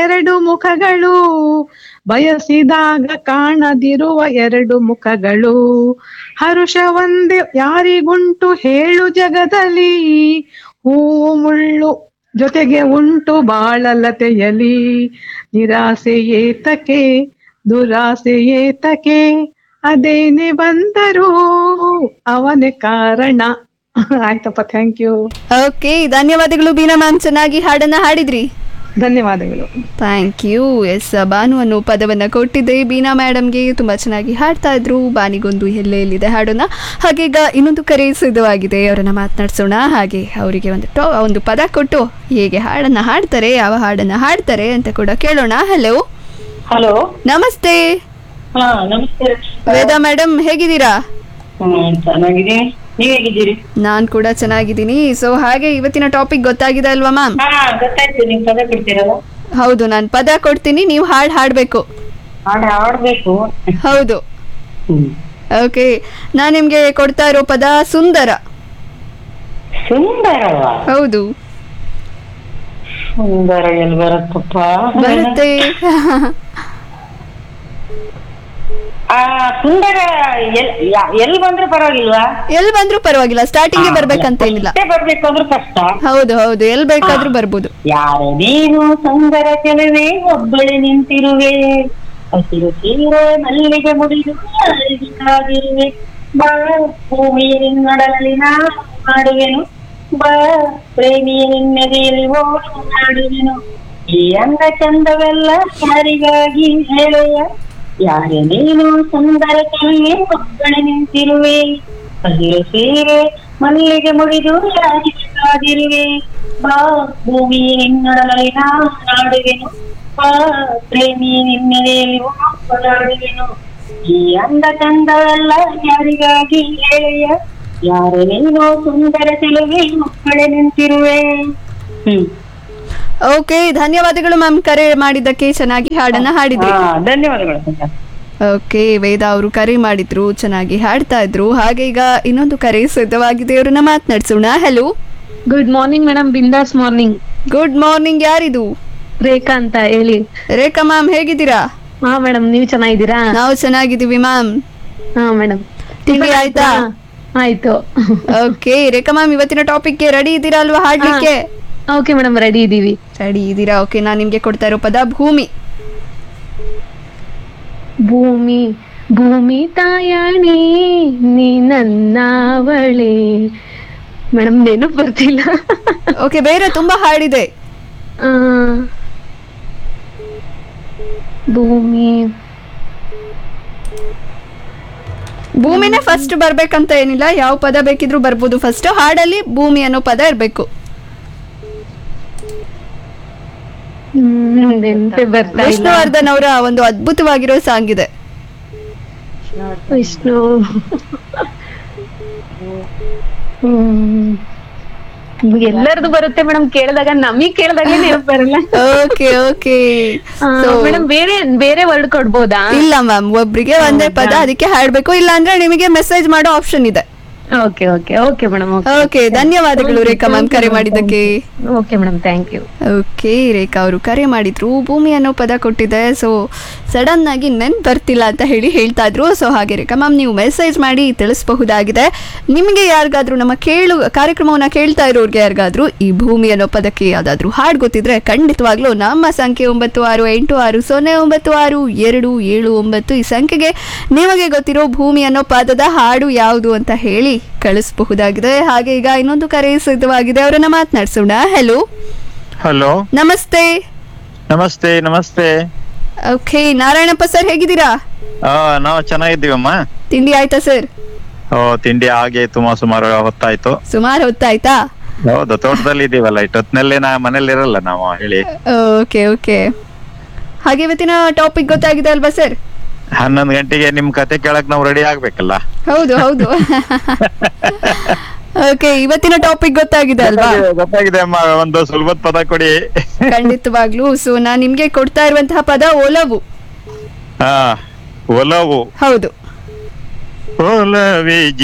ಎರಡು ಮುಖಗಳು ಬಯಸಿದಾಗ ಕಾಣದಿರುವ ಎರಡು ಮುಖಗಳು ಹರುಷ ಒಂದೇ ಯಾರಿಗುಂಟು ಹೇಳು ಜಗದಲ್ಲಿ ಹೂವು ಮುಳ್ಳು ಜೊತೆಗೆ ಉಂಟು ಬಾಳಲತೆಯಲಿ ನಿರಾಸೆ ಏತಕೆ ದುರಾಸೆ ಏತಕೆ ಅದೇನೆ ಬಂದರೂ ಅವನೇ ಕಾರಣ ಆಯ್ತಪ್ಪ ಥ್ಯಾಂಕ್ ಯು ಓಕೆ ಧನ್ಯವಾದಗಳು ಬೀನಾ ಮ್ಯಾಮ್ ಚೆನ್ನಾಗಿ ಹಾಡನ್ನ ಹಾಡಿದ್ರಿ ಧನ್ಯವಾದಗಳು ಥ್ಯಾಂಕ್ ಯು ಎಸ್ ಬಾನು ಅನ್ನೋ ಪದವನ್ನು ಕೊಟ್ಟಿದ್ದೆ ಬೀನಾ ಮೇಡಮ್ಗೆ ತುಂಬ ಚೆನ್ನಾಗಿ ಹಾಡ್ತಾ ಇದ್ರು ಬಾನಿಗೊಂದು ಎಲ್ಲೆಯಲ್ಲಿದೆ ಹಾಡನ್ನ ಹಾಗೆ ಈಗ ಇನ್ನೊಂದು ಕರೆ ಸಿದ್ಧವಾಗಿದೆ ಅವರನ್ನ ಮಾತನಾಡ್ಸೋಣ ಹಾಗೆ ಅವರಿಗೆ ಒಂದು ಟೋ ಒಂದು ಪದ ಕೊಟ್ಟು ಹೇಗೆ ಹಾಡನ್ನ ಹಾಡ್ತಾರೆ ಯಾವ ಹಾಡನ್ನ ಹಾಡ್ತಾರೆ ಅಂತ ಕೂಡ ಕೇಳೋಣ ಹಲೋ ಹಲೋ ನಮಸ್ತೆ ಹಾ ನಮಸ್ತೆ ವೇದಾ ಮೇಡಮ್ ಹೇಗಿದ್ದೀರಾ ಹ್ಮ್ ಚೆನ್ನಾಗಿದ್ದೀನಿ ನೀವ್ ಹೇಗಿದ್ದೀರಿ ನಾನು ಕೂಡ ಚೆನ್ನಾಗಿದ್ದೀನಿ ಸೊ ಹಾಗೆ ಇವತ್ತಿನ ಟಾಪಿಕ್ ಗೊತ್ತಾಗಿದೆ ಅಲ್ವಾ ಮ್ಯಾಮ್ ಹಾ ಗೊತ್ತಾಯ್ತು ನೀವ್ ಪದ ಕೊಡ್ತೀರಲ್ಲ ಹೌದು ನಾನು ಪದ ಕೊಡ್ತೀನಿ ನೀವು ಹಾಡು ಹಾಡಬೇಕು ಹಾಡ ಆಡ್ಬೇಕು ಹೌದು ಹ್ಮ್ ಓಕೆ ನಾನು ನಿಮಗೆ ಕೊಡ್ತಾ ಇರೋ ಪದ ಸುಂದರ ಸುಂದರವ ಹೌದು ಸುಂದರ ಎಲ್ ಬರುತ್ತಪ್ಪ ಬರುತ್ತೆ ಆ ಸುಂದರ ಎಲ್ ಯಾ- ಎಲ್ ಬಂದ್ರೆ ಪರವಾಗಿಲ್ವಾ ಎಲ್ಲಿ ಬಂದ್ರೂ ಪರವಾಗಿಲ್ಲ ಸ್ಟಾರ್ಟಿಂಗ್ ಬರ್ಬೇಕಂತೇನಿಲ್ಲ ಅಷ್ಟೇ ಬರ್ಬೇಕು ಅಂದ್ರೆ ಕಷ್ಟ ಹೌದು ಹೌದು ಎಲ್ಲಿ ಬೇಕಾದ್ರೂ ಬರ್ಬೋದು ಯಾರು ನೀನು ಸುಂದರ ಕೆಲವೇ ಒಬ್ಬಳೆ ನಿಂತಿರುವೆ ಹಸಿರು ಸೀರೆ ಮಲ್ಲಿಗೆ ಮುಡಿದು ಯಾರಿಗೆ ಕಾದಿರುವೆ ಬಾ ಭೂಮಿಯ ನಿನ್ನಡಲಲ್ಲಿ ನಾನು ಮಾಡುವೆನು ಬಾ ಪ್ರೇಮಿಯ ನಿನ್ನೆದೆಯಲ್ಲಿ ಓಡಾಡುವೆನು ಈ ಅಂದ ಚಂದವೆಲ್ಲ ಯಾರಿಗಾಗಿ ಹೇಳೆಯ ಯಾರೇ ನೀನು ಸುಂದರ ಕೆಲವೇ ಒಬ್ಬಳೆ ನಿಂತಿರುವೆ ಹಸಿರು ಸೀರೆ ಮಲ್ಲಿಗೆ ಮುಡಿದು ಯಾರಿಗೆ ಕಾದಿರುವೆ ಬಾ ಭೂಮಿ ನಿನ್ನಡಲಲ್ಲಿ ನಾನು ನಾಡುವೆನು ಬಾ ಪ್ರೇಮಿ ನಿನ್ನೆಲೆಯಲ್ಲಿ ಓಡಾಡುವೆನು ಈ ಅಂದ ಚಂದವೆಲ್ಲ ಯಾರಿಗಾಗಿ ಹೇಳೆಯ ಯಾರು ನೀನು ಸುಂದರ ಚೆಲುವೆ ಮಕ್ಕಳೇ ನಿಂತಿರುವೆ ಹ್ಮ್ ಓಕೆ ಧನ್ಯವಾದಗಳು ಮ್ಯಾಮ್ ಕರೆ ಮಾಡಿದ್ದಕ್ಕೆ ಚೆನ್ನಾಗಿ ಹಾಡನ್ನ ಹಾಡಿದ್ರಿ ಹಾ ಧನ್ಯವಾದಗಳು ಸಂಜನಾ. ಓಕೆ ವೇದ ಅವರು ಕರೆ ಮಾಡಿದ್ರು ಚೆನ್ನಾಗಿ ಹಾಡ್ತಾ ಇದ್ರು ಹಾಗೆ ಈಗ ಇನ್ನೊಂದು ಕರೆ ಸಿದ್ಧವಾಗಿದೆ ಅವ್ರನ್ನ ಮಾತನಾಡ್ಸೋಣ ಹಲೋ ಗುಡ್ ಮಾರ್ನಿಂಗ್ ಮೇಡಮ್ ಬಿಂದಾಸ್ ಮಾರ್ನಿಂಗ್ ಗುಡ್ ಮಾರ್ನಿಂಗ್ ಯಾರಿದು ರೇಖಾ ಅಂತ ಹೇಳಿ ರೇಖಾ ಮ್ಯಾಮ್ ಹೇಗಿದ್ದೀರಾ ಹಾ ಮೇಡಮ್ ನೀವು ಚೆನ್ನಾಗಿದ್ದೀರಾ ನಾವು ಚೆನ್ನಾಗಿದ್ದೀವಿ ಮ್ಯಾಮ್ ಹಾ ಮೇಡಮ್ ತಿಂಡಿ ಆಯ್ತಾ ಆಯ್ತು ಓಕೆ ರೇಖಾ ಮ್ಯಾಮ್ ಇವತ್ತಿನ ಟಾಪಿಕ್ಗೆ ರೆಡಿ ಇದ್ದೀರಾ ಅಲ್ವಾ ಹಾಡ್ಲಿಕ್ಕೆ ಓಕೆ ಮೇಡಮ್ ರೆಡಿ ಇದೀವಿ ರೆಡಿ ಇದ್ದೀರಾ ಓಕೆ ನಾನು ನಿಮ್ಗೆ ಕೊಡ್ತಾ ಇರೋ ಪದ ಭೂಮಿ ಭೂಮಿ ಭೂಮಿ ತಾಯಾಣಿ ನೀ ನನ್ನವಳೆ ಮೇಡಮ್ ನೆನಪು ಬರ್ತಿಲ್ಲ ಓಕೆ ಬೇರೆ ತುಂಬಾ ಹಾಡಿದೆ ಆ, ಭೂಮಿ ಭೂಮಿನೇ ಫಸ್ಟ್ ಬರ್ಬೇಕಂತ ಏನಿಲ್ಲ ಯಾವ ಪದ ಬೇಕಿದ್ರೂ ಬರ್ಬೋದು ಫಸ್ಟ್ ಹಾಡಲ್ಲಿ ಭೂಮಿ ಅನ್ನೋ ಪದ ಇರಬೇಕು ಹ್ಮ್, ನೆನ್ಪೇ ಬರ್ತಾ ಇಲ್ಲ ವಿಷ್ಣುವರ್ಧನ್ ಅವರ ಒಂದು ಅದ್ಭುತವಾಗಿರೋ ಸಾಂಗ್ ಇದೆ ವಿಷ್ಣು ಹ್ಮ್ ಎಲ್ಲರದು ಬರುತ್ತೆ ಮೇಡಮ್ ಕೇಳಿದಾಗ ನಮಗ್ ಕೇಳಿದಾಗ ನೆನಪು ಬರಲ್ಲ ಓಕೆ ಓಕೆ ಮೇಡಮ್ ಬೇರೆ ಬೇರೆ ವರ್ಡ್ ಕೊಡ್ಬೋದಾ ಇಲ್ಲ ಮ್ಯಾಮ್ ಒಬ್ರಿಗೆ ಒಂದೇ ಪದ ಅದಕ್ಕೆ ಹಾಡ್ಬೇಕು ಇಲ್ಲ ಅಂದ್ರೆ ನಿಮಗೆ ಮೆಸೇಜ್ ಮಾಡೋ ಆಪ್ಷನ್ ಇದೆ okay okay okay madam okay ಧನ್ಯವಾದಗಳು ರೇಖಾ ಮ್ಯಾಮ್ ಕರೆ ಮಾಡಿದ್ದಕ್ಕೆ okay madam thank you okay Rekha ಅವರು ಕರೆ ಮಾಡಿದ್ರು ಭೂಮಿ ಅನ್ನೋ ಪದ ಕೊಟ್ಟಿದೆ ಸೊ ಸಡನ್ ಆಗಿ ನೆನ್ ಬರ್ತಿಲ್ಲ ಅಂತ ಹೇಳಿ ಹೇಳ್ತಾ ಇದ್ರು ಸೊ ಹಾಗೆ ರೇಖಾ ಮ್ಯಾಮ್ ನೀವು ಮೆಸೇಜ್ ಮಾಡಿ ತಿಳಿಸಬಹುದಾಗಿದೆ ನಿಮಗೆ ಯಾರಿಗಾದ್ರೂ ನಮ್ಮ ಕೇಳು ಕಾರ್ಯಕ್ರಮವನ್ನ ಕೇಳ್ತಾ ಇರೋರಿಗೆ ಯಾರಿಗಾದ್ರೂ ಈ ಭೂಮಿ ಅನ್ನೋ ಪದಕ್ಕೆ ಯಾವ್ದಾದ್ರು ಹಾಡು ಗೊತ್ತಿದ್ರೆ ಖಂಡಿತವಾಗ್ಲೂ ನಮ್ಮ ಸಂಖ್ಯೆ ಒಂಬತ್ತು ಆರು ಎಂಟು ಆರು ಸೊನ್ನೆ ಒಂಬತ್ತು ಆರು ಎರಡು ಏಳು ಒಂಬತ್ತು ಈ ಸಂಖ್ಯೆಗೆ ನಿಮಗೆ ಗೊತ್ತಿರೋ ಭೂಮಿ ಅನ್ನೋ ಪದದ ಹಾಡು ಯಾವುದು ಅಂತ ಹೇಳಿ ಕಳಿಸಬಹುದಾಗಿದೆ ಹಾಗೆ ಈಗ ಇನ್ನೊಂದು ಕರೆ ಸಿದ್ಧವಾಗಿದೆ ಅವರನ್ನ ಮಾತನಾಡ್ಸೋಣ ಹೆಲೋ ಹಲೋ ನಮಸ್ತೆ ನಮಸ್ತೆ ನಮಸ್ತೆ ಓಕೆ ನಾರಾಯಣಪ್ಪ ಸರ್ ಹೇಗಿದ್ದೀರಾ ಆ ನಾವು ಚೆನ್ನಾಗಿದ್ದೀವಮ್ಮ ತಿಂಡಿ ಆಯ್ತಾ ಸರ್ ಓ ತಿಂಡಿ ಹಾಗೆ ತುಂಬಾ ಸುಮಾರು ಹೊತ್ತಾಯ್ತು ಸುಮಾರು ಹೊತ್ತಾಯ್ತಾ ಹೌದು ತೋಟದಲ್ಲಿ ಇದೀವಲ್ಲ ಇಟ್ಟೊತ್ನಲ್ಲಿ ನಾ ಮನೇಲಿ ಇರಲ್ಲ ನಾವು ಹೇಳಿ ಓಕೆ ಓಕೆ ಹಾಗೆ ಇವತ್ತಿನ ಟಾಪಿಕ್ ಗೊತ್ತಾಗಿದೆ ಅಲ್ವಾ ಸರ್ ಹನ್ನೊಂದು ಗಂಟೆಗೆ ನಿಮ್ ಕತೆ ಕೇಳಕ್ ನಾವು ರೆಡಿ ಆಗ್ಬೇಕಲ್ಲ ಹೌದು ಹೌದು ಓಕೆ ಇವತ್ತಿನ ಟಾಪಿಕ್ ಗೊತ್ತಾಗಿದೆ ಅಲ್ವಾ ಗೊತ್ತಾಗಿದೆ ಅಮ್ಮ ಒಂದು ಸುಲಭದ ಪದ ಕೊಡಿ ಖಂಡಿತವಾಗ್ಲೂ ಸೊ ನಾನ್ ನಿಮ್ಗೆ ಕೊಡ್ತಾ ಇರುವಂತಹ ಪದ ಒಲವು ಹಾ ಒಲವು ಹೌದು ಒಲವೇ